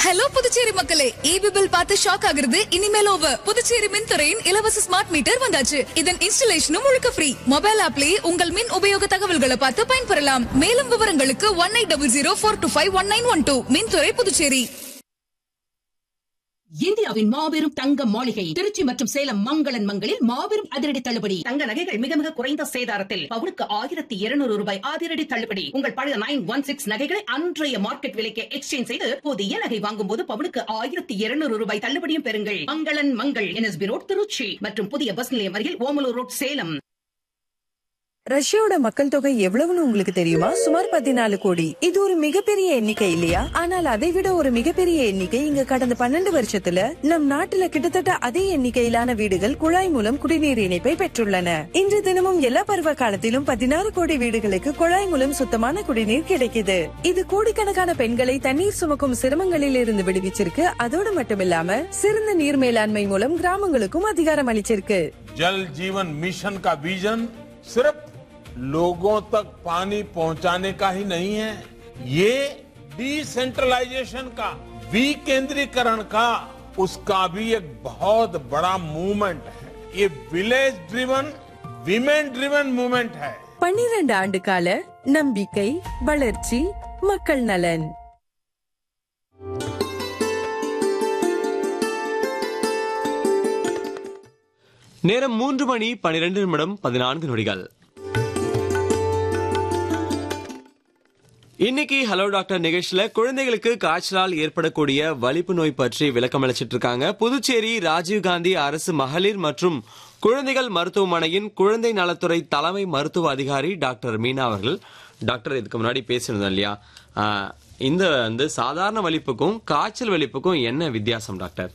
Hello Puducherry மக்களே EB bill பார்த்து shock ஆகுறது இனிமேல் ஓவர் புதுச்சேரி மின்துறையின் இலவச ஸ்மார்ட் மீட்டர் வந்தாச்சு இதன் இன்ஸ்டலேஷனும் முழுக்க ஃப்ரீ மொபைல் ஆப்லயே உங்கள் மின் உபயோக தகவல்களை பார்த்து பயன்பெறலாம் மேலும் விவரங்களுக்கு one eight double zero four two five one nine one two மின்துறை புதுச்சேரி இந்தியாவின் மாபெரும் தங்க மாளிகை திருச்சி மற்றும் சேலம் மங்களன் மங்களில் மாபெரும் அதிரடி தள்ளுபடி தங்க நகைகள் மிக மிக குறைந்த சேதாரத்தில் பவுனுக்கு ஆயிரத்தி இருநூறு ரூபாய் அதிரடி தள்ளுபடி உங்கள் பழைய நைன் ஒன் சிக்ஸ் நகைகளை அன்றைய மார்க்கெட் விலைக்கு எக்ஸ்சேஞ்ச் செய்து புதிய நகை வாங்கும் போது பவுனுக்கு ஆயிரத்தி இருநூறு ரூபாய் தள்ளுபடியும் பெறுங்கள் மங்களன் மங்கள் என்எஸ்பி ரோட் திருச்சி மற்றும் புதிய பஸ் நிலையம் அருகில் ஓமலூர் ரோட் சேலம் ரஷ்யாவோட மக்கள் தொகை எவ்வளவுன்னு உங்களுக்கு தெரியுமா சுமார் பதினாலு கோடி இது ஒரு மிகப்பெரிய எண்ணிக்கை இல்லையா ஆனால் அதை விட ஒரு மிகப்பெரிய எண்ணிக்கை இங்க கடந்த பன்னெண்டு வருஷத்துல நம் நாட்டுல கிட்டத்தட்ட அதே எண்ணிக்கையிலான வீடுகள் குழாய் மூலம் குடிநீர் இணைப்பை பெற்றுள்ளன இன்று தினமும் எல்லா பருவ காலத்திலும் பதினாறு கோடி வீடுகளுக்கு குழாய் மூலம் சுத்தமான குடிநீர் கிடைக்குது இது கோடிக்கணக்கான பெண்களை தண்ணீர் சுமக்கும் சிரமங்களில் இருந்து விடுவிச்சிருக்கு அதோடு மட்டுமில்லாம சிறந்த நீர் மேலாண்மை மூலம் கிராமங்களுக்கும் அதிகாரம் அளிச்சிருக்கு जल जीवन मिशन का विजन सिर्फ लोगों तक पानी पहुंचाने का ही नहीं है ये डिसेंट्रलाइजेशन का विकेंद्रीकरण का उसका भी एक बहुत बड़ा मूवमेंट है ये village driven women driven movement है பன்னிரண்டு ஆண்டு கால நம்பிக்கை வளர்ச்சி மக்கள் நலன் நேரம் மூன்று மணி பனிரெண்டு நிமிடம் பதினான்கு நொடிகள் இன்னைக்கு ஹலோ டாக்டர் நிகழ்ச்சியில குழந்தைகளுக்கு காய்ச்சலால் ஏற்படக்கூடிய வலிப்பு நோய் பற்றி விளக்கம் அளிச்சிட்டு இருக்காங்க புதுச்சேரி ராஜீவ்காந்தி அரசு மகளிர் மற்றும் குழந்தைகள் மருத்துவமனையின் குழந்தை நலத்துறை தலைமை மருத்துவ அதிகாரி டாக்டர் மீனா அவர்கள் டாக்டர் இதுக்கு முன்னாடி பேசியிருந்தோம் இல்லையா ஆஹ், இந்த வந்து சாதாரண வலிப்புக்கும் காய்ச்சல் வலிப்புக்கும் என்ன வித்தியாசம் டாக்டர்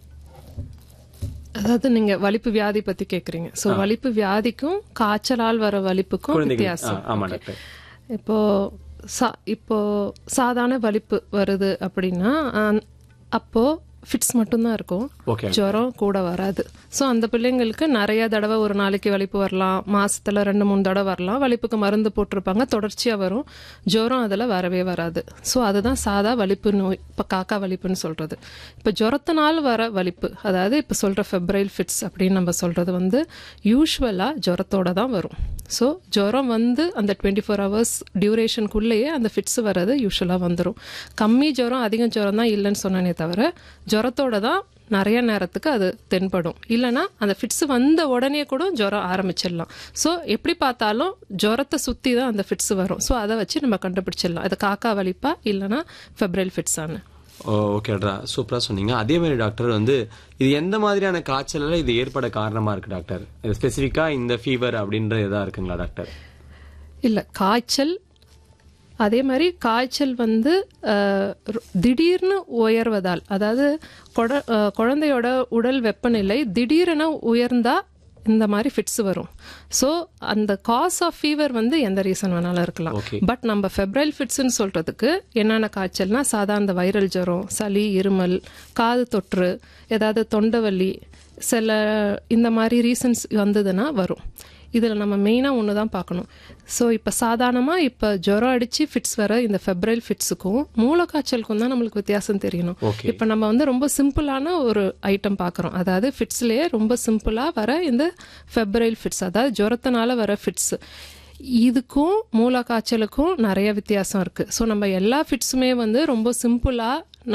அதாவது நீங்க வலிப்பு வியாதி பத்தி கேக்குறீங்க சோ வலிப்பு வியாதிக்கும் காய்ச்சலால் வர வலிப்புக்கும் குழந்தைகள் வித்தியாசம் ஆ, ஆமா Okay. டாக்டர் இப்போ சா- இப்போ சாதாரண வலிப்பு வருது அப்படின்னா அஹ், அப்போ ஃபிட்ஸ் மட்டும்தான் இருக்கும் Okay. ஜுரம் கூட வராது ஸோ அந்த பிள்ளைங்களுக்கு நிறைய தடவை ஒரு நாளைக்கு வலிப்பு வரலாம் மாசத்துல ரெண்டு மூணு தடவை வரலாம் வலிப்புக்கு மருந்து போட்டிருப்பாங்க தொடர்ச்சியா வரும் ஜுரம் அதில் வரவே வராது ஸோ அதுதான் சாதா வலிப்பு நோய் இப்போ காக்கா வலிப்புன்னு சொல்றது இப்போ ஜுரத்தினால் வர வலிப்பு அதாவது இப்போ சொல்ற ஃபெப்ரைல் ஃபிட்ஸ் அப்படின்னு நம்ம சொல்றது வந்து யூஸ்வலா ஜுரத்தோட தான் வரும் ஸோ ஜுரம் வந்து அந்த டுவெண்ட்டி ஃபோர் ஹவர்ஸ் டியூரேஷனுக்குள்ளேயே அந்த ஃபிட்ஸ் வர்றது யூஸ்வலாக வந்துடும் கம்மி ஜுரம் அதிக ஜுரம் தான் இல்லைன்னு சொன்னனே தவிர ஜுரத்தோட தான் நிறைய நேரத்துக்கு அது தென்படும் இல்லைன்னா அந்த ஃபிட்ஸ் வந்த உடனே கூட ஜுரம் ஆரம்பிச்சிடலாம் ஸோ எப்படி பார்த்தாலும் ஜுரத்தை சுற்றி தான் அந்த ஃபிட்ஸ் வரும் ஸோ அதை வச்சு நம்ம கண்டுபிடிச்சிடலாம் அது காக்கா வலிப்பா இல்லைன்னா ஃபெப்ரைல் ஃபிட்ஸான்னு ஓகேடா சூப்பரா சொன்னீங்க அதே மாதிரி டாக்டர் வந்து இது எந்த மாதிரியான காய்ச்சல்ல இது ஏற்பட காரணமா இருக்கு டாக்டர் இது ஸ்பெசிஃபிக்கா இந்த ஃபீவர் அப்படின்ற இதா இருக்குங்களா டாக்டர் இல்லை காய்ச்சல் அதே மாதிரி காய்ச்சல் வந்து அஹ், ரொ- திடீர்னு உயர்வதால் அதாவது கொட- அஹ், குழந்தையோட உடல் வெப்பநிலை திடீரென உயர்ந்தா இந்த மாதிரி ஃபிட்ஸ் வரும் ஸோ அந்த காஸ் ஆஃப் ஃபீவர் வந்து எந்த ரீசன் வேணாலும் இருக்கலாம் Okay. பட் நம்ம ஃபெப்ரைல் ஃபிட்ஸ்னு சொல்றதுக்கு என்னென்ன காய்ச்சல்னா சாதாரண வைரல் ஜுரம் சளி இருமல் காது தொற்று ஏதாவது தொண்டை வலி சில இந்த மாதிரி ரீசன்ஸ் வந்ததுன்னா வரும் இதில் நம்ம மெயினாக ஒன்று தான் பார்க்கணும் ஸோ இப்போ சாதாரணமாக இப்போ ஜுரம் அடித்து ஃபிட்ஸ் வர இந்த ஃபெப்ரைல் ஃபிட்ஸுக்கும் மூலக்காய்ச்சலுக்கும் தான் நம்மளுக்கு வித்தியாசம் தெரியணும் Okay. இப்போ நம்ம வந்து ரொம்ப சிம்பிளான ஒரு ஐட்டம் பார்க்குறோம் அதாவது ஃபிட்ஸ்லேயே ரொம்ப சிம்பிளாக வர இந்த ஃபெப்ரைல் ஃபிட்ஸ் அதாவது ஜுரத்தினால வர ஃபிட்ஸ் இதுக்கும் மூலக்காய்ச்சலுக்கும் நிறைய வித்தியாசம் இருக்குது ஸோ நம்ம எல்லா ஃபிட்ஸுமே வந்து ரொம்ப சிம்பிளாக